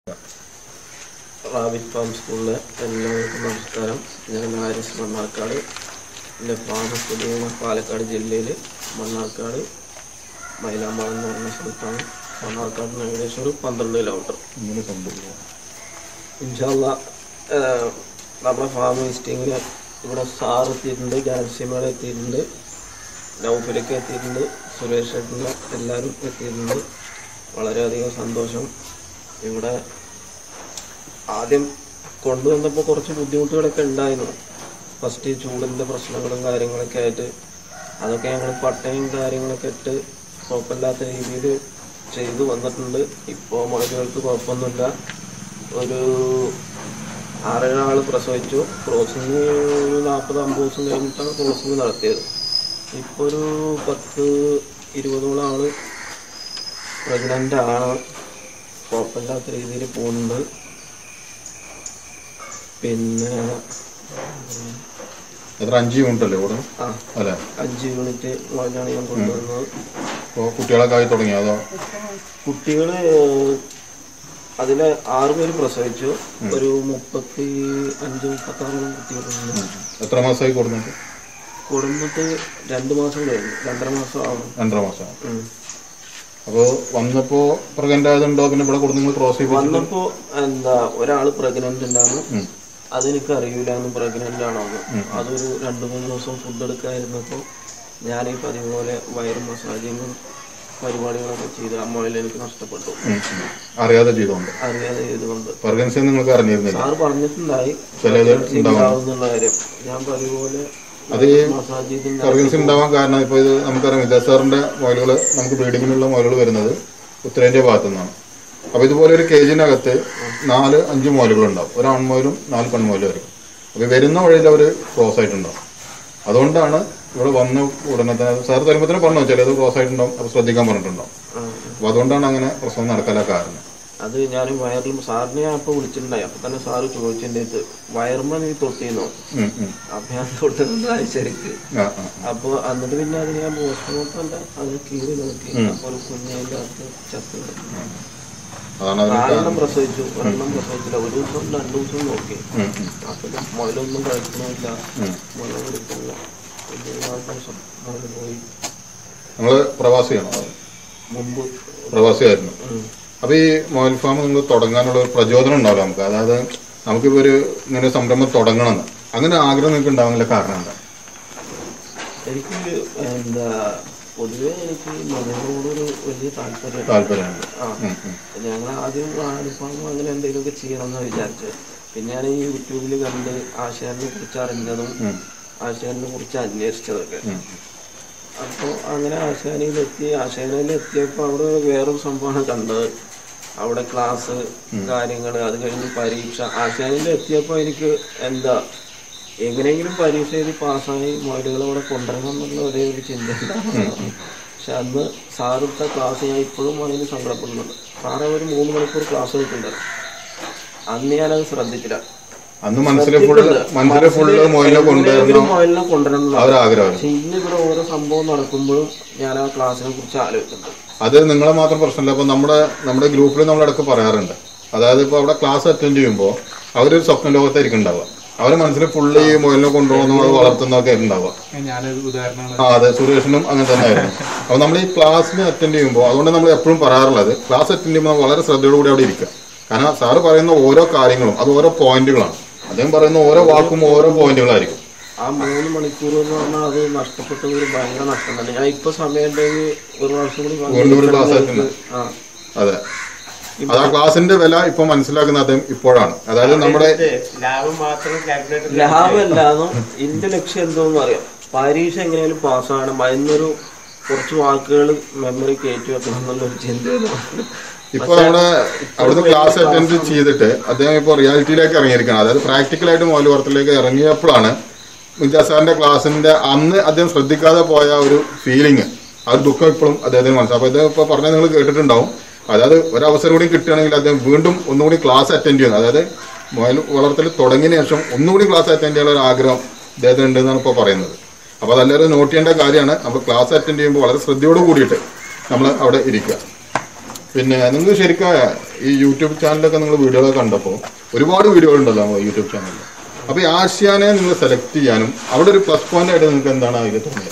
Rabbit farm സ്കൂളിലെ എല്ലാവർക്കും നമസ്കാരം ഞാൻ ആരിസ് മണ്ണാർക്കാട് എൻ്റെ ഫാം സ്ഥിതി ചെയ്യുന്ന പാലക്കാട് ജില്ലയിൽ മണ്ണാർക്കാട് മൈലാമ്പാളം എന്ന് പറഞ്ഞ സ്ഥലത്താണ് മണ്ണാർക്കാട് നിന്ന് ഏകദേശം ഒരു പന്ത്രണ്ട് കിലോമീറ്റർ ഇങ്ങനെ കൊണ്ടുപോകുക ഇൻഷാല്ല നമ്മുടെ ഫാം വിസിറ്റിങ്ങിൽ ഇവിടെ സാർ എത്തിയിട്ടുണ്ട് ഗാൽസിമേള എത്തിയിട്ടുണ്ട് നൗഫിലേക്ക് എത്തിയിട്ടുണ്ട് സുരേഷ് ഏട്ടൻ്റെ എല്ലാവരും എത്തിയിട്ടുണ്ട് വളരെയധികം സന്തോഷം ഇവിടെ ആദ്യം കൊണ്ടുവന്നപ്പോൾ കുറച്ച് ബുദ്ധിമുട്ടുകളൊക്കെ ഉണ്ടായിരുന്നു ഫസ്റ്റ് ചൂടിൻ്റെ പ്രശ്നങ്ങളും കാര്യങ്ങളൊക്കെ ആയിട്ട് അതൊക്കെ ഞങ്ങൾ പട്ടയും കാര്യങ്ങളൊക്കെ ഇട്ട് കുഴപ്പമില്ലാത്ത രീതിയിൽ ചെയ്തു വന്നിട്ടുണ്ട് ഇപ്പോൾ മുളകുകൾക്ക് കുഴപ്പമൊന്നുമില്ല ഒരു ആറേഴ് ആൾ പ്രസവിച്ചു ക്രോസിങ് ഒരു നാൽപ്പത് അമ്പത് ദിവസം കഴിഞ്ഞിട്ടാണ് ക്രോസിങ് നടത്തിയത് ഇപ്പോൾ ഒരു പത്ത് ഇരുപതോളം ആൾ പ്രഗ്നൻ്റ് ആണ് കുഴപ്പമില്ലാത്ത രീതിയിൽ പോകുന്നുണ്ട് പിന്നെ എത്ര അഞ്ച് യൂണിറ്റ് അല്ലേ ഇവിടെ ആ അല്ലേ അഞ്ച് യൂണിറ്റ് മുതലാണ് ഞാൻ കൊണ്ടുവന്നത് അപ്പോൾ കുട്ടികളൊക്കെ ആയി തുടങ്ങി അതോ കുട്ടികൾ അതിൽ ആറ് പേര് പ്രസവിച്ചു ഒരു മുപ്പത്തി അഞ്ച് മുപ്പത്താറോളം കുട്ടികളുണ്ട് എത്ര മാസമായി കൊടുത്തിട്ട് കൊടുന്നിട്ട് രണ്ട് മാസം കഴിഞ്ഞു രണ്ടര മാസം ആവും രണ്ടര മാസമാണ് ഉം. അപ്പോൾ വന്നപ്പോൾ പ്രഗ്നൻ്റ് ആയതുണ്ടോ പിന്നെ ഇവിടെ കൊടുത്ത് നിങ്ങൾ ക്രോസ് ചെയ്ത് വന്നപ്പോ എന്താ ഒരാള് പ്രഗ്നന്റ് ഉണ്ടായിരുന്നു ഉം. അതെനിക്ക് അറിയില്ലായിരുന്നു പ്രഗ്നന്റ് ആണോ എന്ന് അതൊരു രണ്ട് മൂന്ന് ദിവസം ഫുഡ് എടുക്കാതിരുന്നപ്പോൾ ഞാൻ ഈ പതിവ് പോലെ വയറ് മസാജിങ്ങും പരിപാടികളൊക്കെ ചെയ്ത് ആ മുതൽ എനിക്ക് നഷ്ടപ്പെട്ടു ഉം, ഉം. അറിയാതെ ചെയ്തോണ്ട് അറിയാതെ ചെയ്തുകൊണ്ട് പ്രഗ്നൻസി നിങ്ങൾക്ക് അറിഞ്ഞിരുന്നില്ല സാറ് പറഞ്ഞിട്ടുണ്ടായി ചിലത് ഉണ്ടാവുന്നുള്ള കാര്യം ഞാൻ പതിവ് പോലെ അത് ഈ മസാജ് ചെയ്ത് പ്രഗ്നൻസി ഉണ്ടാവാൻ കാരണം ഇപ്പോൾ ഇത് നമുക്കറിയാം വിദ്യാ സാറിൻ്റെ മുയലുകൾ നമുക്ക് ബ്രീഡിങ്ങിനുള്ള മുയലുകൾ വരുന്നത് ഉത്തരേന്ത്യ ഭാഗത്തു നിന്നാണ് അപ്പോൾ ഇതുപോലെ ഒരു കേജിനകത്ത് നാല് അഞ്ച് മുയലുകൾ ഉണ്ടാവും ഒരു ആൺമുയലും നാല് പെൺമുയലും ആയിരിക്കും അപ്പോൾ വരുന്ന വഴിയിൽ അവർ ക്രോസ് ആയിട്ടുണ്ടാവും അതുകൊണ്ടാണ് ഇവിടെ വന്ന ഉടനെ തന്നെ സാർ തരുമ്പോൾ തന്നെ പറഞ്ഞു ചിലത് ക്രോസ് ആയിട്ടുണ്ടാവും അപ്പോൾ ശ്രദ്ധിക്കാൻ പറഞ്ഞിട്ടുണ്ടാവും ആ, അപ്പോൾ അതുകൊണ്ടാണ് അങ്ങനെ പ്രസവം നടക്കാനുള്ള കാരണം അത് ഞാൻ വയറിൽ സാറിനെ ഞാൻ അപ്പൊ വിളിച്ചിട്ടുണ്ടായി അപ്പൊ തന്നെ സാറ് ചോദിച്ചതിൻ്റെ അടുത്ത് വയറുമ്പോ നീ തൊട്ടിന്നോ ഉം, ഉം. അപ്പൊ ഞാൻ തൊട്ടുണ്ടായി ശരിക്ക് ആ ആ അപ്പൊ എന്നിട്ട് പിന്നെ അത് ഞാൻ പോസ്റ്റ്മോർട്ടം അല്ല അത് കീറി നോക്കി അപ്പൊ ഒരു കുഞ്ഞതിന്റെ അകത്ത് ചത്ത് കിടക്കുന്നു. അതാണ് അതിന് നാലെണ്ണം പ്രസവിച്ചു ഒരെണ്ണം പ്രസവിച്ചില്ല ഒരു ദിവസം രണ്ടു ദിവസം നോക്കി ഉം, ഉം, അപ്പൊ മുതലൊന്നും കഴിക്കണില്ല ഉം. മുതൽ കൊടുക്കില്ല ഒരു നാല് ദിവസം മുതൽ പോയി നിങ്ങൾ പ്രവാസിയാണോ മുമ്പ് പ്രവാസിയായിരുന്നു ഉം. അപ്പൊ ഈ മൊബൈൽ ഫാം നിങ്ങൾ തുടങ്ങാനുള്ള ഒരു പ്രചോദനം ഉണ്ടാവില്ല നമുക്ക് അതായത് നമുക്കിപ്പോ ഒരു ഇങ്ങനെ ഒരു സംരംഭം തുടങ്ങണമെന്ന് അങ്ങനെ ആഗ്രഹം നിങ്ങൾക്ക് ഉണ്ടാവുന്നില്ല കാരണം എന്താ എനിക്ക് എന്താ പൊതുവെ എനിക്ക് മൃഗങ്ങളോടൊരു വലിയ താല്പര്യം താല്പര്യമുണ്ട് ആ ഉം, ഉം. ഞങ്ങൾ ആദ്യം ആടുഫാമോ അങ്ങനെ എന്തെങ്കിലുമൊക്കെ ചെയ്യണമെന്ന് വിചാരിച്ചത് പിന്നെ ഞാൻ ഈ യൂട്യൂബിൽ കണ്ട് ആശാനെ കുറിച്ച് അറിഞ്ഞതും ഉം, ആശാനെ കുറിച്ച് അന്വേഷിച്ചതൊക്കെ ഉം. അപ്പോൾ അങ്ങനെ ആശാനയിലെത്തി ആശാനയിൽ എത്തിയപ്പോൾ അവിടെ വേറൊരു സംഭവമാണ് കണ്ടത് അവിടെ ക്ലാസ് കാര്യങ്ങൾ അത് കഴിഞ്ഞ് പരീക്ഷ ആശാനയിൽ എത്തിയപ്പോൾ എനിക്ക് എന്താ എങ്ങനെയെങ്കിലും പരീക്ഷ എഴുതി പാസ്സായി മുതലുകൾ അവിടെ കൊണ്ടുവരണം എന്നുള്ള ഒരേ ഒരു ചിന്ത ഉണ്ടായിരുന്നു. പക്ഷെ അന്ന് സാറിട്ട ക്ലാസ് ഞാൻ ഇപ്പോഴും അതിന് സങ്കടപ്പെടുന്നുണ്ട് സാറ് ഒരു മൂന്ന് മണിക്കൂർ ക്ലാസ് എടുക്കുന്നുണ്ട് അന്ന് ഞാനത് ശ്രദ്ധിച്ചില്ല അന്ന് മനസ്സിൽ ഫുള്ള് മനസ്സിൽ ഫുള്ള് മൊയിലിനെ കൊണ്ടുവരണം എങ്ങനെയെങ്കിലും മുതലിനെ കൊണ്ടുവരണം എന്നുള്ള ആ ഒരു ആഗ്രഹം പക്ഷെ ഇന്ന് ഇവിടെ ഓരോ സംഭവം നടക്കുമ്പോഴും ഞാൻ ആ ക്ലാസ്സിനെ കുറിച്ച് ആലോചിക്കുന്നുണ്ട് അത് നിങ്ങളെ മാത്രം പ്രശ്നമില്ല അപ്പൊ നമ്മുടെ നമ്മുടെ ഗ്രൂപ്പിൽ നമ്മൾ ഇടയ്ക്ക് പറയാറുണ്ട് അതായത് ഇപ്പൊ അവിടെ ക്ലാസ് അറ്റൻഡ് ചെയ്യുമ്പോൾ അവരൊരു സ്വപ്ന ലോകത്തായിരിക്കും ഉണ്ടാവുക അവരെ മനസ്സിൽ ഫുള്ള് ഈ മൊയിലിനെ കൊണ്ടുപോകുന്ന അത് വളർത്തുന്നതൊക്കെ ഉണ്ടാവുക ഞാനൊരു ഉദാഹരണമാണ് ആ അതെ സുരേഷിനും അങ്ങനെ തന്നെ ആയിരുന്നു അപ്പോൾ നമ്മൾ ഈ ക്ലാസ്സിന് അറ്റൻഡ് ചെയ്യുമ്പോൾ അതുകൊണ്ട് നമ്മൾ എപ്പോഴും പറയാറുള്ളത് ക്ലാസ് അറ്റൻഡ് ചെയ്യുമ്പോൾ നമ്മൾ വളരെ ശ്രദ്ധയോടുകൂടി അവിടെ ഇരിക്കുക കാരണം സാറ് പറയുന്ന ഓരോ കാര്യങ്ങളും അത് ഓരോ പോയിന്റുകളാണ് അദ്ദേഹം പറയുന്ന ഓരോ വാക്കും ഓരോ പോയിന്റുകളായിരിക്കും ആ മൂന്ന് മണിക്കൂർ എന്ന് പറഞ്ഞാൽ അത് നഷ്ടപ്പെട്ടത് ഒരു ഭയങ്കര നഷ്ടം തന്നെ ഞാൻ ഇപ്പൊ സമയം ഉണ്ടെങ്കിൽ ഒരു പ്രാവശ്യം കൂടി വീണ്ടും ഒരു class പങ്കെടുക്കണം attend ആ അതെ അത് ആ ക്ലാസിന്റെ വില ഇപ്പൊ മനസ്സിലാക്കുന്ന അദ്ദേഹം ഇപ്പോഴാണ് അതായത് നമ്മുടെ ലാഭം മാത്രം കാൽക്കുലേറ്റർ ലാഭമല്ലാന്നും എന്റെ ലക്ഷ്യം എന്തോന്ന് അറിയാം പരീക്ഷ എങ്ങനെയാലും പാസ്സാകണം അതിനൊരു കുറച്ച് വാക്കുകൾ മെമ്മറി കയറ്റി വെക്കണം എന്നുള്ളൊരു ചിന്തയാണ് ഇപ്പൊ നമ്മുടെ അവിടുന്ന് ക്ലാസ് അറ്റൻഡ് ചെയ്തിട്ട് അദ്ദേഹം ഇപ്പോൾ റിയാലിറ്റിയിലേക്ക് ഇറങ്ങിയിരിക്കുകയാണ് അതായത് പ്രാക്ടിക്കലായിട്ട് മോൽ വർത്തിലേക്ക് ഇറങ്ങിയപ്പോഴാണ് വിദ്യാ സാറിന്റെ ക്ലാസ്സിന്റെ അന്ന് അദ്ദേഹം ശ്രദ്ധിക്കാതെ പോയ ഒരു ഫീലിംഗ് ആ ഒരു ദുഃഖം ഇപ്പോഴും അദ്ദേഹത്തിന് മനസ്സിലാവും അപ്പോൾ അദ്ദേഹം ഇപ്പോൾ പറഞ്ഞത് നിങ്ങൾ കേട്ടിട്ടുണ്ടാവും അതായത് ഒരു അവസരം കൂടി കിട്ടുകയാണെങ്കിൽ അദ്ദേഹം വീണ്ടും ഒന്നുകൂടി ക്ലാസ് അറ്റൻഡ് ചെയ്യുന്നത് അതായത് മുയൽ വളർത്തൽ തുടങ്ങിയ ശേഷം ഒന്നുകൂടി ക്ലാസ് അറ്റൻഡ് ചെയ്യാനുള്ള ഒരു ആഗ്രഹം അദ്ദേഹത്തിന് ഉണ്ടെന്നാണ് ഇപ്പോൾ പറയുന്നത് അപ്പോൾ അതെല്ലാവരും നോട്ട് ചെയ്യേണ്ട കാര്യമാണ് നമ്മൾ ക്ലാസ് അറ്റൻഡ് ചെയ്യുമ്പോൾ വളരെ ശ്രദ്ധയോട് കൂടിയിട്ട് നമ്മൾ അവിടെ ഇരിക്കുക പിന്നെ നിങ്ങൾ ശരിക്കും ഈ യൂട്യൂബ് ചാനലൊക്കെ നിങ്ങൾ വീഡിയോകളൊക്കെ കണ്ടപ്പോൾ ഒരുപാട് വീഡിയോകൾ ഉണ്ടല്ലോ നമ്മുടെ യൂട്യൂബ് ചാനലിൽ അപ്പോൾ ഈ ആശയാനെ നിങ്ങൾ സെലക്ട് ചെയ്യാനും അവിടെ ഒരു പ്ലസ് പോയിന്റ് ആയിട്ട് നിങ്ങൾക്ക് എന്താണ് അതിൽ തോന്നിയത്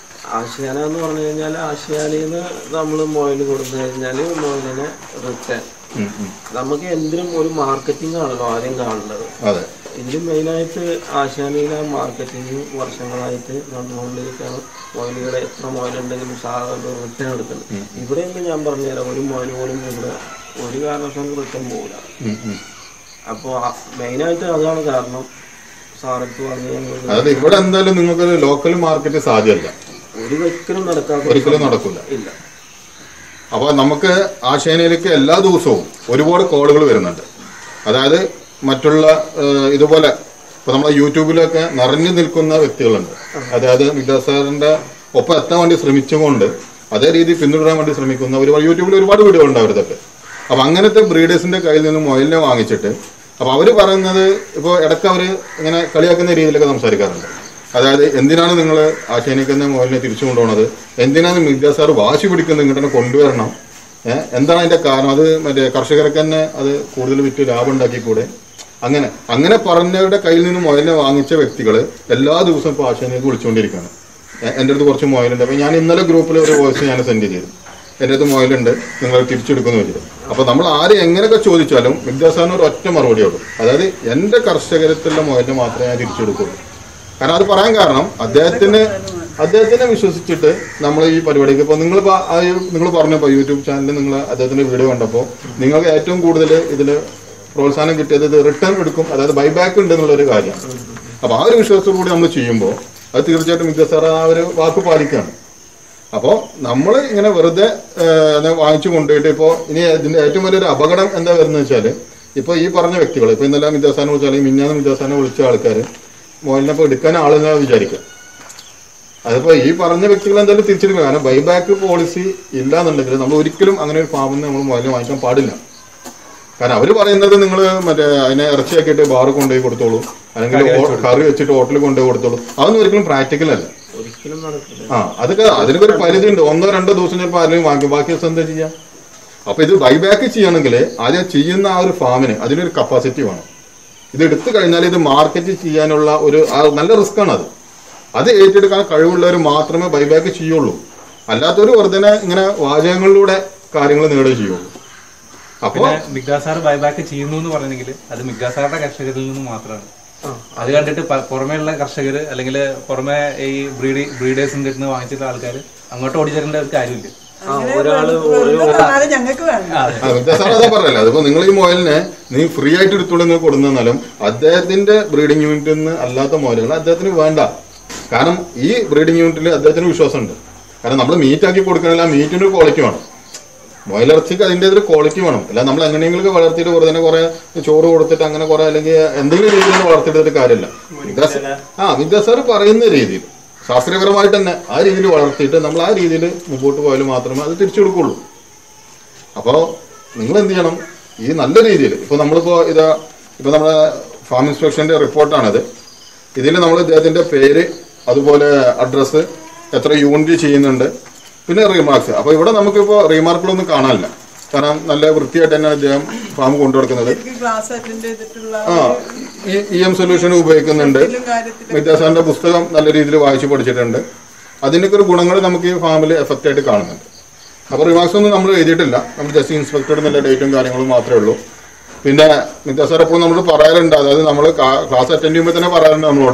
ആശയാന എന്ന് പറഞ്ഞു കഴിഞ്ഞാൽ ആശയാനിന്ന് നമ്മൾ മൊയിൽ കൊടുത്തു കഴിഞ്ഞാൽ മൊയിലിനെ റിട്ടേൺ ഉം, ഉം. നമുക്ക് എന്തിനും ഒരു മാർക്കറ്റിംഗ് ആണല്ലോ ആദ്യം കാണേണ്ടത് അതെ ഇതിൽ മെയിനായിട്ട് ആശാനിയിലെ മാർക്കറ്റിംഗ് വർഷങ്ങളായിട്ട് നടന്നുകൊണ്ടിരിക്കുകയാണ് മൊയിലുകൾ എത്ര മൊയിലുണ്ടെങ്കിലും സാധാരണ റിട്ടേൺ എടുക്കുന്നത് ഇവിടെ നിന്ന് ഞാൻ പറഞ്ഞുതരാം ഒരു മൊയിൽ പോലും ഇവിടെ ഒരു കാരണവശാലും റിട്ടേൺ പോകില്ല ഉം, ഉം. അപ്പോൾ മെയിനായിട്ട് അതാണ് കാരണം സാറത്ത് പറഞ്ഞു ഞങ്ങൾ അതായത് ഇവിടെ എന്തായാലും നിങ്ങൾക്ക് ലോക്കൽ മാർക്കറ്റ് സാധ്യമല്ല ഒരു ഒരിക്കലും നടക്കാത്ത ഒരിക്കലും നടക്കില്ല ഇല്ല അപ്പോൾ നമുക്ക് ആശയനയിലേക്ക് എല്ലാ ദിവസവും ഒരുപാട് കോളുകൾ വരുന്നുണ്ട് അതായത് മറ്റുള്ള ഏഹ്, ഇതുപോലെ ഇപ്പൊ നമ്മളെ യൂട്യൂബിലൊക്കെ നിറഞ്ഞു നിൽക്കുന്ന വ്യക്തികളുണ്ട് അതായത് മിഗ്ദാസ് സാറിന്റെ ഒപ്പം എത്താൻ വേണ്ടി ശ്രമിച്ചുകൊണ്ട് അതേ രീതിയിൽ പിന്തുടരാൻ വേണ്ടി ശ്രമിക്കുന്ന ഒരുപാട് യൂട്യൂബിൽ ഒരുപാട് വീഡിയോ ഉണ്ട് അവരതൊക്കെ അപ്പൊ അങ്ങനത്തെ ബ്രീഡേഴ്സിന്റെ കയ്യിൽ നിന്ന് മൊയിലിനെ വാങ്ങിച്ചിട്ട് അപ്പൊ അവര് പറയുന്നത് ഇപ്പോൾ ഇടയ്ക്ക് അവര് ഇങ്ങനെ കളിയാക്കുന്ന രീതിയിലൊക്കെ സംസാരിക്കാറുണ്ട് അതായത് എന്തിനാണ് നിങ്ങൾ ആശയനിക്കുന്ന മൊയിലിനെ തിരിച്ചു കൊണ്ടുപോകുന്നത് എന്തിനാണ് മിഗ്ദാസ് സാർ വാശി പിടിക്കുന്നത് ഇങ്ങോട്ട് തന്നെ കൊണ്ടുവരണം ഏഹ് എന്താണ് അതിന്റെ കാരണം അത് മറ്റേ കർഷകർക്ക് തന്നെ അത് കൂടുതൽ വിറ്റ് ലാഭം ഉണ്ടാക്കിക്കൂടെ അങ്ങനെ അങ്ങനെ പറഞ്ഞവരുടെ കയ്യിൽ നിന്ന് മൊയലിനെ വാങ്ങിച്ച വ്യക്തികൾ എല്ലാ ദിവസവും ഇപ്പോൾ ആശാനിലേക്ക് വിളിച്ചുകൊണ്ടിരിക്കുകയാണ് എ- എൻ്റെ അടുത്ത് കുറച്ച് മൊയലുണ്ട് അപ്പോൾ ഞാൻ ഇന്നലെ ഗ്രൂപ്പിൽ ഒരു വോയിസ് ഞാൻ സെൻഡ് ചെയ്തു എൻ്റെ അടുത്ത് മൊയലുണ്ട് നിങ്ങൾ തിരിച്ചെടുക്കുന്നു വെച്ചിട്ട് അപ്പോൾ നമ്മൾ ആര് എങ്ങനെയൊക്കെ ചോദിച്ചാലും വിദ്യാസാറിന് ഒരു ഒറ്റ മറുപടി ഉള്ളൂ അതായത് എൻ്റെ കർഷകരത്തുള്ള മൊയലിനെ മാത്രമേ ഞാൻ തിരിച്ചെടുക്കുള്ളൂ കാരണം അത് പറയാൻ കാരണം അദ്ദേഹത്തിന് അദ്ദേഹത്തിനെ വിശ്വസിച്ചിട്ട് നമ്മൾ ഈ പരിപാടിക്ക് ഇപ്പോൾ നിങ്ങൾ നിങ്ങൾ പറഞ്ഞപ്പോൾ യൂട്യൂബ് ചാനലിൽ നിങ്ങൾ അദ്ദേഹത്തിന്റെ വീഡിയോ കണ്ടപ്പോൾ നിങ്ങൾക്ക് ഏറ്റവും കൂടുതൽ ഇതിൽ പ്രോത്സാഹനം കിട്ടിയത് ഇത് റിട്ടേൺ എടുക്കും അതായത് ബൈബാക്ക് ഉണ്ട് എന്നുള്ളൊരു കാര്യമാണ് അപ്പോൾ ആ ഒരു വിശ്വാസത്തോടു കൂടി നമ്മൾ ചെയ്യുമ്പോൾ അത് തീർച്ചയായിട്ടും മിക്ക സാർ ആ ഒരു വാക്ക് പാലിക്കുകയാണ് അപ്പോൾ നമ്മൾ ഇങ്ങനെ വെറുതെ ഏഹ്, അത് വാങ്ങിച്ചു കൊണ്ടുപോയിട്ട് ഇപ്പോൾ ഇനി ഇതിന്റെ ഏറ്റവും വലിയൊരു അപകടം എന്താ വരുന്നത് വെച്ചാൽ ഇപ്പോൾ ഈ പറഞ്ഞ വ്യക്തികൾ ഇപ്പോൾ ഇന്നലെ മിദ്യാസാനെ വിളിച്ചാൽ അല്ലെങ്കിൽ മിന്നാന്ന് മിദ്യാസാനെ വിളിച്ച ആൾക്കാർ മോലിനെ ഇപ്പോൾ എടുക്കാൻ ആളെന്നാ വിചാരിക്കുക അതിപ്പോ ഈ പറഞ്ഞ വ്യക്തികൾ എന്തായാലും തിരിച്ചെടുക്കുക കാരണം ബൈബാക്ക് പോളിസി ഇല്ല എന്നുണ്ടെങ്കിൽ നമ്മൾ ഒരിക്കലും അങ്ങനെ ഒരു ഫാമിൽ നിന്ന് നമ്മൾ മുതലിനെ വാങ്ങിക്കാൻ പാടില്ല കാരണം അവര് പറയുന്നത് നിങ്ങൾ മറ്റേ അതിനെ ഇറച്ചിയാക്കിയിട്ട് ബാറ് കൊണ്ടുപോയി കൊടുത്തോളൂ അല്ലെങ്കിൽ ഹോ- കറി വെച്ചിട്ട് ഹോട്ടലിൽ കൊണ്ടുപോയി കൊടുത്തോളൂ അതൊന്നും ഒരിക്കലും പ്രാക്ടിക്കൽ അല്ല ഒരിക്കലും നടക്കില്ല ആ അതൊക്കെ അതിനൊക്കെ ഒരു പരിധി ഉണ്ട് ഒന്നോ രണ്ടോ ദിവസം ചിലപ്പോൾ ആരെങ്കിലും വാങ്ങിക്കും ബാക്കി ദിവസം എന്താ ചെയ്യാം അപ്പൊ ഇത് ബൈബാക്ക് ചെയ്യണമെങ്കിൽ ആദ്യം ചെയ്യുന്ന ആ ഒരു ഫാമിന് അതിനൊരു കപ്പാസിറ്റി വേണം ഇത് എടുത്തു കഴിഞ്ഞാൽ ഇത് മാർക്കറ്റ് ചെയ്യാനുള്ള ഒരു ആ നല്ല റിസ്ക് ആണ് അത് അത് ഏറ്റെടുക്കാൻ കഴിവുള്ളവർ മാത്രമേ ബൈബാക്ക് ചെയ്യുള്ളൂ അല്ലാത്തൊരു വെറുതെ ഇങ്ങനെ വാചകങ്ങളിലൂടെ കാര്യങ്ങൾ നേടുകയും ചെയ്യുള്ളൂ അപ്പോൾ പിന്നെ മിഗ്ദാസാർ ബൈബാക്ക് ചെയ്യുന്നു എന്ന് പറഞ്ഞെങ്കിൽ അത് മിഗ്ദാസാറിന്റെ കർഷകരിൽ നിന്ന് മാത്രമാണ് അത് കണ്ടിട്ട് പ- പുറമേയുള്ള കർഷകർ അല്ലെങ്കിൽ പുറമെ ഈ ബ്രീഡി ബ്രീഡേഴ്സിന്റെ അടുത്ത് നിന്ന് വാങ്ങിച്ചിട്ടുള്ള ആൾക്കാർ അങ്ങോട്ട് ഓടിച്ചേരേണ്ട ഒരു കാര്യമില്ല ആ ഒരാള് വെറുതെ ഞങ്ങൾക്ക് വേണ്ട ആ, വ്യത്യാസം അതാ പറഞ്ഞല്ലേ അതിപ്പോ നിങ്ങൾ ഈ മോയലിനെ നീ ഫ്രീ ആയിട്ട് എടുത്തോളൂ നിങ്ങൾ കൊടുന്നാലും അദ്ദേഹത്തിന്റെ ബ്രീഡിംഗ് യൂണിറ്റിൽ നിന്ന് അല്ലാത്ത മോയലുകൾ അദ്ദേഹത്തിന് വേണ്ട കാരണം ഈ ബ്രീഡിംഗ് യൂണിറ്റിൽ അദ്ദേഹത്തിന് വിശ്വാസമുണ്ട് കാരണം നമ്മൾ മീറ്റ് ആക്കി കൊടുക്കണമെങ്കിൽ ആ മീറ്റിന്റെ ഒരു ക്വാളിറ്റി വേണം മുയലിറച്ചിക്ക് അതിന്റെ ഒരു ക്വാളിറ്റി വേണം അല്ല നമ്മൾ എങ്ങനെയെങ്കിലും വളർത്തിയിട്ട് വെറുതെ കുറെ ചോറ് കൊടുത്തിട്ട് അങ്ങനെ കുറെ അല്ലെങ്കിൽ എന്തെങ്കിലും രീതിയിൽ വളർത്തിയിട്ട് കാര്യമില്ല വിദ്യാസ ആ വിദ്യാസാർ പറയുന്ന രീതിയിൽ ശാസ്ത്രീയപരമായിട്ട് തന്നെ ആ രീതിയിൽ വളർത്തിയിട്ട് നമ്മൾ ആ രീതിയിൽ മുമ്പോട്ട് പോയാൽ മാത്രമേ അത് തിരിച്ചു കൊടുക്കുള്ളൂ അപ്പോൾ നിങ്ങൾ എന്ത് ചെയ്യണം ഈ നല്ല രീതിയിൽ ഇപ്പോൾ നമ്മളിപ്പോൾ ഇതാ ഇപ്പോൾ നമ്മുടെ ഫാം ഇൻസ്പെക്ഷൻ്റെ റിപ്പോർട്ടാണിത് ഇതിൽ നമ്മൾ ഇദ്ദേഹത്തിൻ്റെ പേര് അതുപോലെ അഡ്രസ്സ് എത്ര യൂണിറ്റ് ചെയ്യുന്നുണ്ട് പിന്നെ റീമാർക്സ് അപ്പോൾ ഇവിടെ നമുക്കിപ്പോൾ റീമാർക്കുകളൊന്നും കാണാനില്ല കാരണം നല്ല വൃത്തിയായിട്ട് തന്നെ അദ്ദേഹം ഫാം കൊണ്ടു നടക്കുന്നത് ശരിക്കും ക്ലാസ് അറ്റൻഡ് ചെയ്തിട്ടുള്ള ആ ഈ ഇ എം സൊല്യൂഷൻ ഉപയോഗിക്കുന്നുണ്ട് ഇതിലും കാര്യത്തിലും മിത്യാസാറിന്റെ പുസ്തകം നല്ല രീതിയിൽ വായിച്ചു പഠിച്ചിട്ടുണ്ട് അതിൻ്റെയൊക്കെ ഒരു ഗുണങ്ങൾ നമുക്ക് ഈ ഫാമിൽ എഫക്റ്റ് ആയിട്ട് കാണുന്നുണ്ട് അപ്പോൾ റിമാർക്സ് ഒന്നും നമ്മൾ എഴുതിയിട്ടില്ല നമ്മൾ ജസ്റ്റ് ഇൻസ്പെക്ടർ എന്നുള്ള ഡേറ്റും കാര്യങ്ങളും മാത്രമേ ഉള്ളൂ പിന്നെ മിത്യാസാർ എപ്പോഴും നമ്മൾ പറയാറുണ്ട് അതായത് നമ്മൾ ക്ലാസ് അറ്റൻഡ് ചെയ്യുമ്പോൾ തന്നെ പറയാറുണ്ട് നമ്മളോട്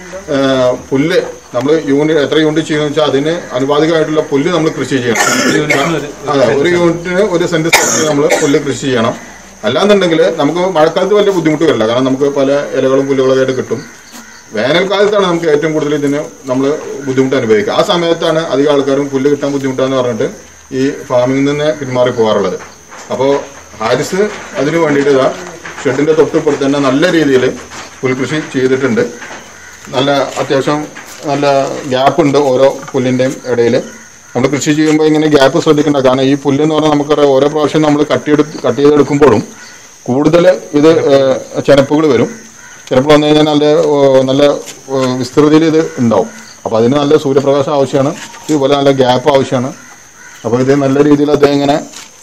ഏഹ്, പുല്ല് നമ്മൾ യൂണിറ്റ് എത്ര യൂണിറ്റ് ചെയ്യുന്ന വെച്ചാൽ അതിന് അനുപാതികമായിട്ടുള്ള പുല്ല് നമ്മൾ കൃഷി ചെയ്യണം അതെ ഒരു യൂണിറ്റിന് ഒരു സെന്റ് സ്ഥലത്ത് നമ്മൾ പുല്ല് കൃഷി ചെയ്യണം അല്ലാന്നുണ്ടെങ്കിൽ നമുക്ക് മഴക്കാലത്ത് വലിയ ബുദ്ധിമുട്ട് വരില്ല കാരണം നമുക്ക് പല ഇലകളും പുല്ലുകളൊക്കെ ആയിട്ട് കിട്ടും വേനൽക്കാലത്താണ് നമുക്ക് ഏറ്റവും കൂടുതൽ ഇതിന് നമ്മൾ ബുദ്ധിമുട്ട് അനുഭവിക്കുക ആ സമയത്താണ് അധികം ആൾക്കാരും പുല്ല് കിട്ടാൻ ബുദ്ധിമുട്ടാന്ന് പറഞ്ഞിട്ട് ഈ ഫാമിംഗിൽ നിന്ന് പിന്മാറി പോകാറുള്ളത് അപ്പോൾ ഹാരിസ് അതിന് വേണ്ടിയിട്ട് ഇതാ ഷെഡിന്റെ തൊട്ടിപ്പുറത്ത് തന്നെ നല്ല രീതിയിൽ പുൽകൃഷി ചെയ്തിട്ടുണ്ട് നല്ല അത്യാവശ്യം നല്ല ഗ്യാപ്പ് ഉണ്ട് ഓരോ പുല്ലിൻ്റെയും ഇടയിൽ നമ്മൾ കൃഷി ചെയ്യുമ്പോൾ ഇങ്ങനെ ഗ്യാപ്പ് ശ്രദ്ധിക്കേണ്ട കാരണം ഈ പുല്ലെന്ന് പറഞ്ഞാൽ നമുക്കറിയാം ഓരോ പ്രാവശ്യം നമ്മൾ കട്ടിയെടു കട്ട് ചെയ്തെടുക്കുമ്പോഴും കൂടുതൽ ഇത് ചെനപ്പുകൾ വരും ചിലപ്പോൾ വന്നു കഴിഞ്ഞാൽ നല്ല ഏ, നല്ല ഏ, വിസ്തൃതിയിൽ ഇത് ഉണ്ടാവും അപ്പോൾ അതിന് നല്ല സൂര്യപ്രകാശം ആവശ്യമാണ് ഇതുപോലെ നല്ല ഗ്യാപ്പ് ആവശ്യമാണ് അപ്പോൾ ഇത് നല്ല രീതിയിൽ അദ്ദേഹം ഇങ്ങനെ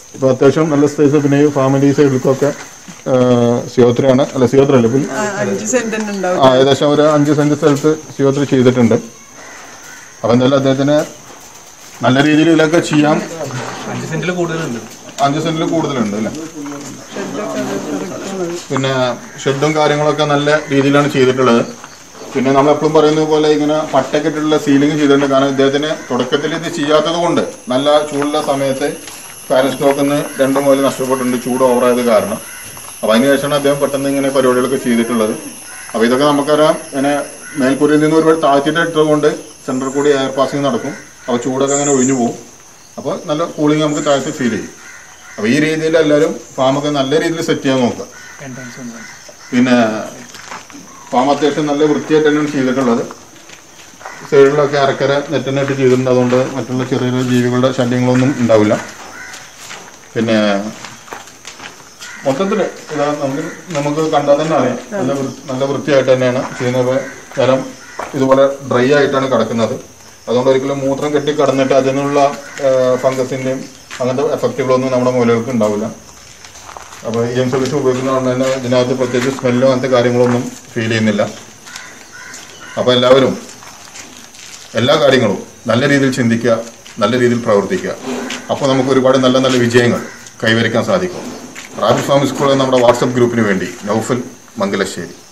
ഇപ്പോൾ അത്യാവശ്യം നല്ല സ്പേസ് പിന്നെ ഈ ഫാമിലി സൈഡിലേക്കൊക്കെ സിയോത്രയാണ് അല്ല സിയോത്ര അല്ല പുള്ളി ആ, അഞ്ച് സെന്റ് തന്നെ ഉണ്ടാവും ആ ഏകദേശം ഒരു അഞ്ച് സെന്റ് സ്ഥലത്ത് സിയോത്ര ചെയ്തിട്ടുണ്ട് അപ്പം എന്തായാലും അദ്ദേഹത്തിന് നല്ല രീതിയിൽ ഇതിലൊക്കെ ചെയ്യാം അഞ്ച് സെന്റിൽ കൂടുതലുണ്ട് അഞ്ച് സെന്റിൽ കൂടുതലുണ്ട് അല്ലേ ഷെഡൊക്കെ അത് കിടക്കുന്നത് പിന്നെ ഷെഡും കാര്യങ്ങളൊക്കെ നല്ല രീതിയിലാണ് ചെയ്തിട്ടുള്ളത് പിന്നെ നമ്മൾ എപ്പോഴും പറയുന്നത് പോലെ ഇങ്ങനെ പട്ടൊക്കെ ഇട്ടിട്ടുള്ള സീലിംഗ് ചെയ്തിട്ടുണ്ട് കാരണം ഇദ്ദേഹത്തിന് തുടക്കത്തിൽ ഇത് ചെയ്യാത്തത് കൊണ്ട് നല്ല ചൂടുള്ള സമയത്ത് ഫാൻ സ്റ്റോക്കിൽ നിന്ന് രണ്ടു മുതൽ നഷ്ടപ്പെട്ടിട്ടുണ്ട് ചൂട് ഓവറായത് കാരണം അപ്പോൾ അതിന് ശേഷമാണ് അദ്ദേഹം പെട്ടെന്ന് ഇങ്ങനെ പരിപാടികളൊക്കെ ചെയ്തിട്ടുള്ളത് അപ്പോൾ ഇതൊക്കെ നമുക്കറിയാം ഇങ്ങനെ മേൽക്കൂരയിൽ നിന്ന് ഒരുപാട് താഴ്ത്തിയിട്ട് ഇട്ടതുകൊണ്ട് സെൻറ്ററിൽ കൂടി എയർ പാസിങ് നടക്കും അപ്പോൾ ചൂടൊക്കെ അങ്ങനെ ഒഴിഞ്ഞു പോകും അപ്പോൾ നല്ല കൂളിംഗ് നമുക്ക് താഴത്ത് ഫീൽ ചെയ്യും അപ്പോൾ ഈ രീതിയിൽ എല്ലാവരും ഫാമൊക്കെ നല്ല രീതിയിൽ സെറ്റ് ചെയ്യാൻ നോക്കുക പിന്നെ ഫാം അത്യാവശ്യം നല്ല വൃത്തിയായിട്ട് തന്നെയാണ് ചെയ്തിട്ടുള്ളത് സൈഡിലൊക്കെ അരക്കര നെറ്റനായിട്ട് ചെയ്തിട്ടുണ്ട് അതുകൊണ്ട് മറ്റുള്ള ചെറിയ ചെറിയ ജീവികളുടെ ശല്യങ്ങളൊന്നും ഉണ്ടാവില്ല പിന്നെ മൊത്തത്തിൽ ഇതാ നമുക്ക് നമുക്ക് കണ്ടാൽ തന്നെ അറിയാം നല്ല വൃ- നല്ല വൃത്തിയായിട്ട് തന്നെയാണ് ചെയ്യുന്നത് നിലം ഇതുപോലെ ഡ്രൈ ആയിട്ടാണ് കിടക്കുന്നത് അതുകൊണ്ട് ഒരിക്കലും മൂത്രം കെട്ടി കടന്നിട്ട് അതിനുള്ള ഫംഗസിൻ്റെയും അങ്ങനത്തെ എഫക്റ്റുകളൊന്നും നമ്മുടെ മൂലകൾക്ക് ഉണ്ടാവില്ല അപ്പോൾ ഈ എം സൊല്യൂഷൻ ഉപയോഗിക്കുന്നതുകൊണ്ട് തന്നെ ഇതിനകത്ത് പ്രത്യേകിച്ച് സ്മെല്ലോ അങ്ങനത്തെ കാര്യങ്ങളൊന്നും ഫീൽ ചെയ്യുന്നില്ല അപ്പോൾ എല്ലാവരും എല്ലാ കാര്യങ്ങളും നല്ല രീതിയിൽ ചിന്തിക്കുക നല്ല രീതിയിൽ പ്രവർത്തിക്കുക അപ്പോൾ നമുക്ക് ഒരുപാട് നല്ല നല്ല വിജയങ്ങൾ കൈവരിക്കാൻ സാധിക്കും റാബിറ്റ് ഫാം സ്കൂൾ നമ്മുടെ വാട്സപ്പ് ഗ്രൂപ്പിന് വേണ്ടി നൗഫൽ മംഗലശ്ശേരി